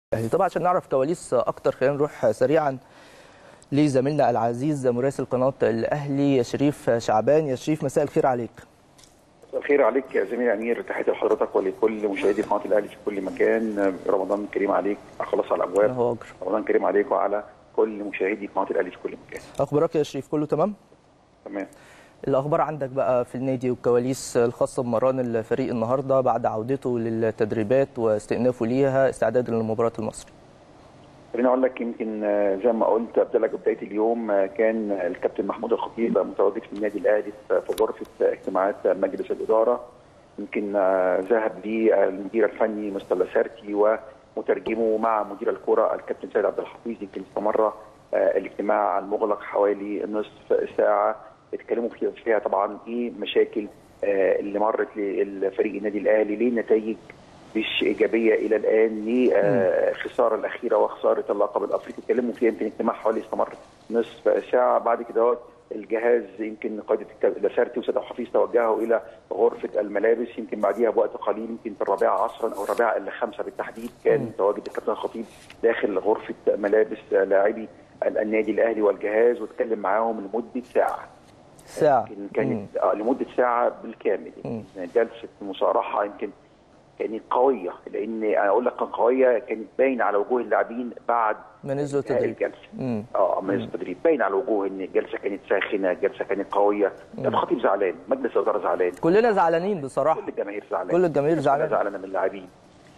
الاهلي طبعا عشان نعرف كواليس اكتر خلينا نروح سريعا لزميلنا العزيز مراسل قناه الاهلي شريف شعبان يا شريف مساء الخير عليك الخير عليك يا زميلي امير تحياتي لحضرتك ولكل مشاهدي قناه الاهلي في كل مكان رمضان كريم عليك خلاص على الابواب هو أجر. رمضان كريم عليك وعلى كل مشاهدي قناه الاهلي في كل مكان اخبارك يا شريف كله تمام تمام الاخبار عندك بقى في النادي والكواليس الخاصه بمران الفريق النهارده بعد عودته للتدريبات واستئنافه ليها استعدادا لمباراه المصري خليني اقول لك يمكن آه، زي ما قلت ابدا لك بدايه اليوم آه، كان الكابتن محمود الخطيب متواجد في النادي الاهلي في في غرفه اجتماعات مجلس الاداره يمكن آه، ذهب لي المدير الفني مستر لاسارتي ومترجمه مع مدير الكره الكابتن سيد عبد الحفيظ يمكن استمر آه، الاجتماع المغلق حوالي نصف ساعه اتكلموا فيها فيها طبعا ايه مشاكل آه، اللي مرت للفريق النادي الاهلي ليه نتائج مش ايجابيه الى الان للخساره الاخيره وخساره اللقب الافريقي اتكلموا فيها يمكن اجتماع حوالي استمر نصف ساعه بعد كده هو الجهاز يمكن قائده الك- لاسارتي وسيد حفيظ توجهوا الى غرفه الملابس يمكن بعديها بوقت قليل يمكن في الرابعه عصرا او الرابعه الا خمسه بالتحديد كان متواجد الكابتن الخطيب داخل غرفه ملابس لاعبي النادي الاهلي والجهاز واتكلم معاهم لمده ساعه ساعه يمكن كانت آه لمده ساعه بالكامل يمكن جلسه مصارحه يمكن كانت قويه لان انا اقول لك كانت قويه كانت باينه على وجوه اللاعبين بعد ما نزلوا انتهاء التدريب الجلسه مم. اه من التدريب باين على الوجوه ان الجلسه كانت ساخنه الجلسه كانت قويه الخطيب زعلان مجلس الاداره زعلان كلنا زعلانين بصراحه كل الجماهير زعلانه كل الجماهير كلها زعلانة. زعلانه من اللاعبين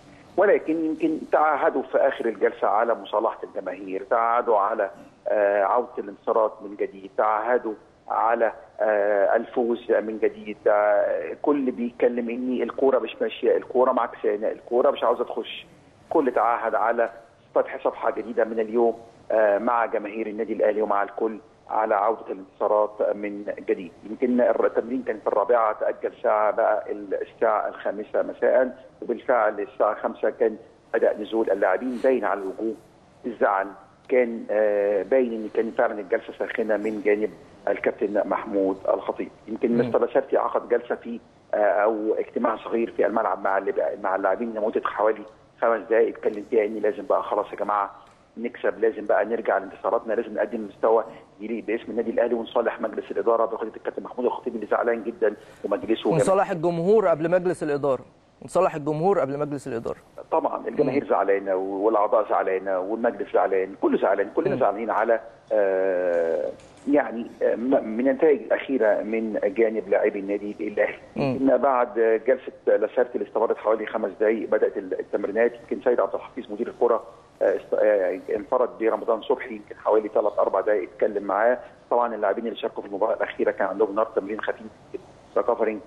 ولكن يمكن تعهدوا في اخر الجلسه على مصالحه الجماهير تعهدوا على آه، عوده الانتصارات من جديد تعهدوا على آه، الفوز من جديد آه، كل بيتكلم ان الكوره مش ماشيه الكوره معكسانه الكوره مش عاوزه تخش كل تعهد على فتح صفحه جديده من اليوم آه، مع جماهير النادي الاهلي ومع الكل على عوده الانتصارات من جديد يمكن التمرين كان في الرابعه تاجل ساعه بقى الساعه الخامسه مساء وبالفعل الساعه 5 كان بدا نزول اللاعبين باين على الوجوه الزعل كان آه، باين ان كان فعلا الجلسه ساخنه من جانب الكابتن محمود الخطيب يمكن مستر بسارتي عقد جلسه في آه، او اجتماع صغير في الملعب مع اللي- مع اللاعبين لمده حوالي خمس دقائق اتكلم فيها ان لازم بقى خلاص يا جماعه نكسب لازم بقى نرجع لانتصاراتنا لازم نقدم مستوى يليق باسم النادي الاهلي ونصالح مجلس الاداره بقياده الكابتن محمود الخطيب اللي زعلان جدا ومجلسه وجماهيره. ونصالح الجمهور قبل مجلس الاداره نصالح الجمهور قبل مجلس الاداره طبعا الجماهير زعلانه والاعضاء زعلانه والمجلس زعلان كله زعلان كلنا زعلانين على آه يعني آه، م- من النتائج الاخيره من جانب لاعبي النادي الاهلي ان بعد جلسه لاسارتي اللي استمرت حوالي خمس دقائق بدات التمرينات يمكن سيد عبد الحفيظ مدير الكره آه، است- آه، انفرد برمضان صبحي يمكن حوالي ثلاث اربع دقائق اتكلم معاه طبعا اللاعبين اللي شاركوا في المباراه الاخيره كان عندهم نهار تمرين خفيف ريكفرنج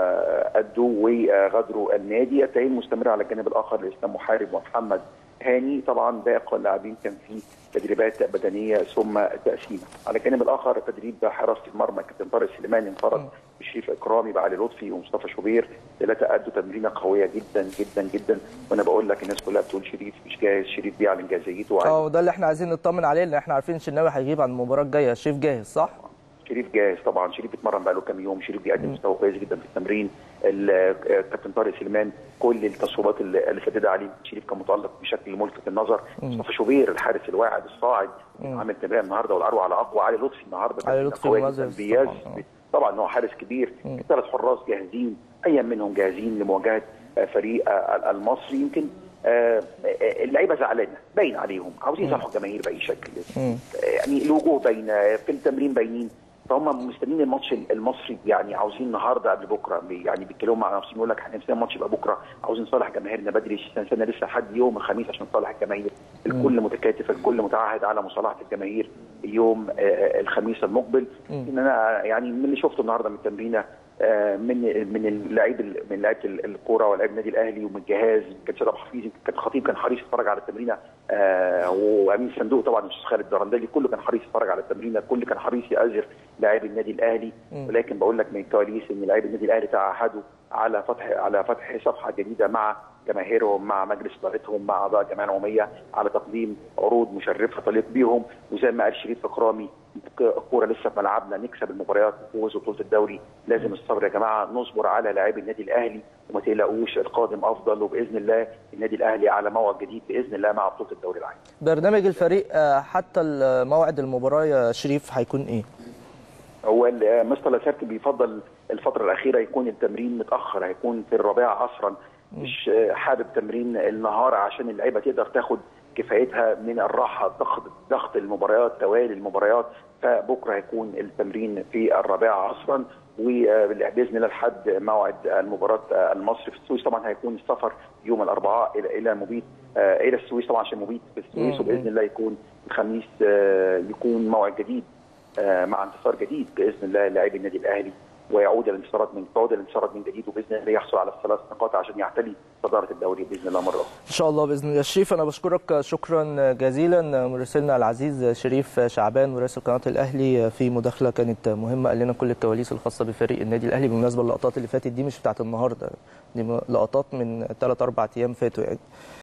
ادوا وغادروا النادي التأهيل مستمر على الجانب الاخر لاسلام محارب ومحمد هاني طبعا باقي اللاعبين كان في تدريبات بدنيه ثم تقسيمه على الجانب الاخر تدريب حراسه المرمى كابتن طارق سليمان انفرد بشريف اكرامي بعلي لطفي ومصطفى شوبير ثلاثه ادوا تمرينه قويه جدا جدا جدا وانا بقول لك الناس كلها بتقول شريف مش جاهز شريف بيعلن جاهزيته وعايز اه وده اللي احنا عايزين نطمن عليه لان احنا عارفين الشناوي هيغيب عن المباراه الجايه شريف جاهز صح شريف جاهز طبعا شريف بيتمرن بقاله كام يوم شريف بيقدم مستوى كويس جدا في التمرين ال- كابتن طارق سليمان كل التصويبات اللي اللي سددها عليه شريف كان متالق بشكل ملفت النظر مصطفى شوبير الحارس الواعد الصاعد عامل تمرين النهارده والاروع على اقوى علي لطفي النهارده علي كان لطفي قوي مميز جداً، بياز طبعاً. طبعا هو حارس كبير ثلاث حراس جاهزين اي منهم جاهزين لمواجهه آه، فريق آه، المصري يمكن آه، آه، اللعيبه زعلانه باين عليهم عاوزين يصالحوا الجماهير باي شكل آه، يعني الوجوه باينه في التمرين باينين فهم مستنيين الماتش المصري يعني عاوزين النهارده قبل بكره بي- يعني بيتكلموا مع نفسهم يقول لك احنا نفسنا الماتش يبقى بكره عاوزين نصالح جماهيرنا بدري استنى لسه لحد يوم الخميس عشان نصالح الجماهير الكل متكاتف الكل متعهد على مصالحه الجماهير يوم آه، آه، الخميس المقبل ان انا يعني من اللي شفته النهارده من التمرينه آه، من من اللعيب من لعيبه ال- الكوره ولاعيب النادي الاهلي ومن الجهاز كان شباب حفيظ كان خطيب كان حريص يتفرج على التمرينه آه، وامين صندوق طبعا الاستاذ خالد درندلي كله كان حريص يتفرج على التمرينه الكل كان حريص يأزر لاعبي النادي الاهلي ولكن بقول لك من الكواليس ان لاعبي النادي الاهلي تعهدوا على فتح على فتح صفحه جديده مع جماهيرهم مع مجلس ادارتهم مع اعضاء الجمعيه العموميه على تقديم عروض مشرفه تليق بيهم وزي ما قال شريف اكرامي الكوره لسه في ملعبنا نكسب المباريات نفوز بطوله الدوري لازم الصبر يا جماعه نصبر على لاعبي النادي الاهلي وما تقلقوش القادم افضل وباذن الله النادي الاهلي على موعد جديد باذن الله مع بطوله الدوري العام. برنامج الفريق آه، حتى موعد المباراه يا شريف هيكون ايه؟ هو ال- مستر لاسارتي بيفضل الفتره الاخيره يكون التمرين متاخر هيكون في الرابعه عصرا مش آه، حابب تمرين النهار عشان اللعيبه تقدر تاخد كفايتها من الراحه ضغط ضغط المباريات توالي المباريات فبكره هيكون التمرين في الرابعه عصرا وباذن الله لحد موعد المباراه المصري في السويس طبعا هيكون السفر يوم الاربعاء الى الى مبيت آه، الى السويس طبعا عشان مبيت في السويس مم. وباذن الله يكون الخميس آه، يكون موعد جديد آه، مع انتصار جديد باذن الله لاعبي النادي الاهلي ويعود الانتصارات من تعود الانتصارات من جديد وباذن الله يحصل على الثلاث نقاط عشان يعتلي صداره الدوري باذن الله مره اخرى. ان شاء الله باذن الله شريف انا بشكرك شكرا جزيلا مراسلنا العزيز شريف شعبان مراسل قناه الاهلي في مداخله كانت مهمه قال لنا كل الكواليس الخاصه بفريق النادي الاهلي بالمناسبه اللقطات اللي فاتت دي مش بتاعت النهارده دي لقطات من 3 4 ايام فاتوا يعني